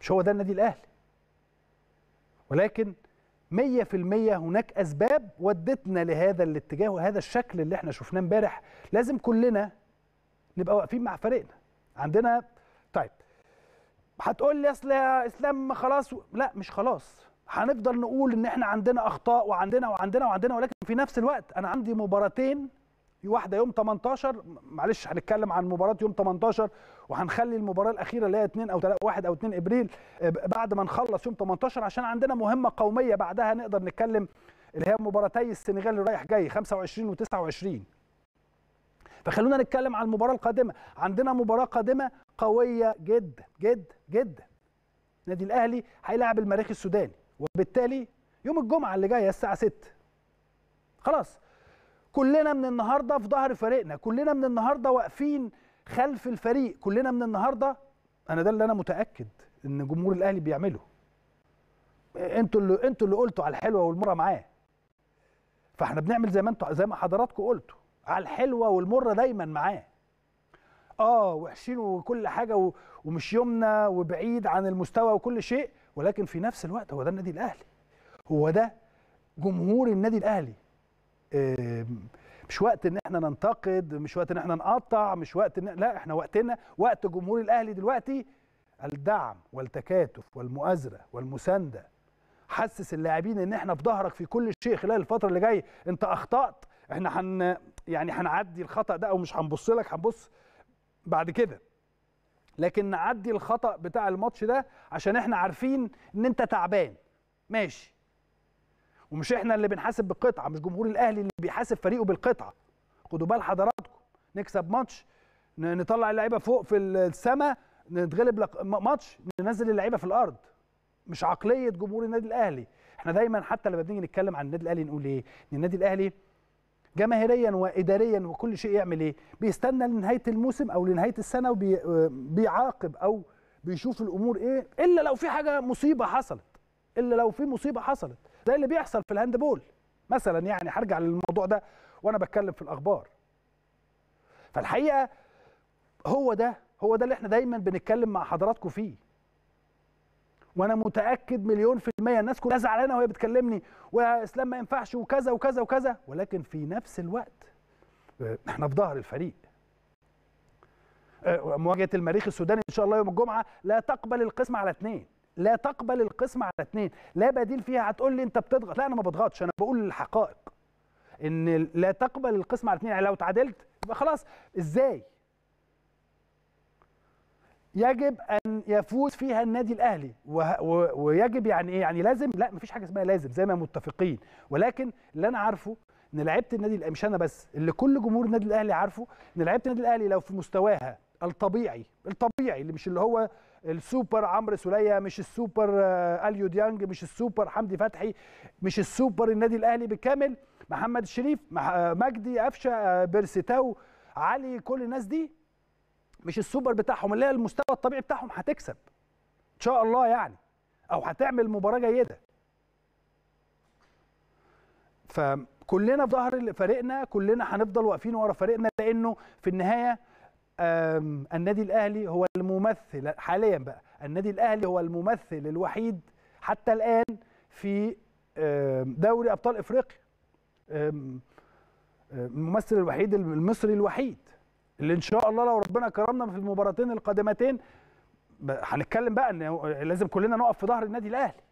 مش هو ده النادي الاهلي ولكن 100% هناك اسباب ودتنا لهذا الاتجاه وهذا الشكل اللي احنا شفناه امبارح لازم كلنا نبقى واقفين مع فريقنا عندنا طيب هتقول لي اصل يا اسلام خلاص لا مش خلاص هنفضل نقول ان احنا عندنا اخطاء وعندنا وعندنا وعندنا ولكن في نفس الوقت انا عندي مباراتين واحده يوم 18 معلش هنتكلم عن مباراه يوم 18 وهنخلي المباراه الاخيره اللي هي 2 او 3 1 او 2 ابريل بعد ما نخلص يوم 18 عشان عندنا مهمه قوميه بعدها نقدر نتكلم اللي هي مباراتي السنغال اللي رايح جاي 25 و29 فخلونا نتكلم عن المباراه القادمه عندنا مباراه قادمه قويه جدا جدا جدا النادي الاهلي هيلاعب المريخ السوداني وبالتالي يوم الجمعه اللي جايه الساعه 6 خلاص كلنا من النهارده في ظهر فريقنا كلنا من النهارده واقفين خلف الفريق كلنا من النهارده انا ده اللي انا متاكد ان جمهور الاهلي بيعمله انتوا اللي انتوا اللي قلتوا على الحلوه والمره معاه فاحنا بنعمل زي ما انتوا زي ما حضراتكم قلتوا على الحلوه والمره دايما معاه اه وحشين وكل حاجه و... ومش يومنا وبعيد عن المستوى وكل شيء ولكن في نفس الوقت هو ده النادي الاهلي هو ده جمهور النادي الاهلي مش وقت ان احنا ننتقد مش وقت ان احنا نقطع مش وقت إن... لا احنا وقتنا وقت جمهور الاهلي دلوقتي الدعم والتكاتف والمؤازره والمسانده حسس اللاعبين ان احنا في ظهرك في كل شيء خلال الفتره اللي جايه انت اخطات احنا هن يعني هنعدي الخطا ده او مش هنبص لك هنبص بعد كده لكن نعدي الخطا بتاع الماتش ده عشان احنا عارفين ان انت تعبان ماشي ومش احنا اللي بنحاسب بالقطعه مش جمهور الاهلي اللي بيحاسب فريقه بالقطعه خدوا بال حضراتكم نكسب ماتش نطلع اللعيبه فوق في السماء نتغلب لك ماتش ننزل اللعيبه في الارض مش عقليه جمهور النادي الاهلي احنا دايما حتى لما بنيجي نتكلم عن النادي الاهلي نقول ايه ان النادي الاهلي جماهيريا واداريا وكل شيء يعمل ايه بيستنى لنهايه الموسم او لنهايه السنه وبيعاقب او بيشوف الامور ايه الا لو في حاجه مصيبه حصلت الا لو في مصيبه حصلت زي اللي بيحصل في الهاندبول مثلا يعني هرجع للموضوع ده وانا بتكلم في الاخبار فالحقيقه هو ده هو ده اللي احنا دايما بنتكلم مع حضراتكم فيه وانا متاكد مليون في الميه الناس كلها زعلانه وهي بتكلمني واسلام ما ينفعش وكذا وكذا وكذا ولكن في نفس الوقت احنا في ظهر الفريق مواجهه المريخ السوداني ان شاء الله يوم الجمعه لا تقبل القسم على اثنين لا تقبل القسم على اثنين لا بديل فيها هتقول لي انت بتضغط لا انا ما بضغطش انا بقول الحقائق ان لا تقبل القسم على اثنين يعني لو تعادلت يبقى خلاص ازاي يجب ان يفوز فيها النادي الاهلي ويجب يعني ايه يعني لازم لا مفيش حاجه اسمها لازم زي ما متفقين ولكن اللي انا عارفه ان لعيبه النادي الاهلي مش انا بس اللي كل جمهور النادي الاهلي عارفه ان لعيبه النادي الاهلي لو في مستواها الطبيعي الطبيعي اللي مش اللي هو السوبر عمرو سوليه مش السوبر اليو ديانج مش السوبر حمدي فتحي مش السوبر النادي الاهلي بالكامل محمد الشريف مجدي قفشه بيرسيتاو علي كل الناس دي مش السوبر بتاعهم اللي هي المستوى الطبيعي بتاعهم هتكسب ان شاء الله يعني او هتعمل مباراه جيده فكلنا في ظهر فريقنا كلنا هنفضل واقفين ورا فريقنا لانه في النهايه النادي الاهلي هو الممثل حاليا بقى النادي الاهلي هو الممثل الوحيد حتى الان في دوري ابطال افريقيا الممثل الوحيد المصري الوحيد اللي ان شاء الله لو ربنا كرمنا في المباراتين القادمتين هنتكلم بقى ان لازم كلنا نقف في ظهر النادي الاهلي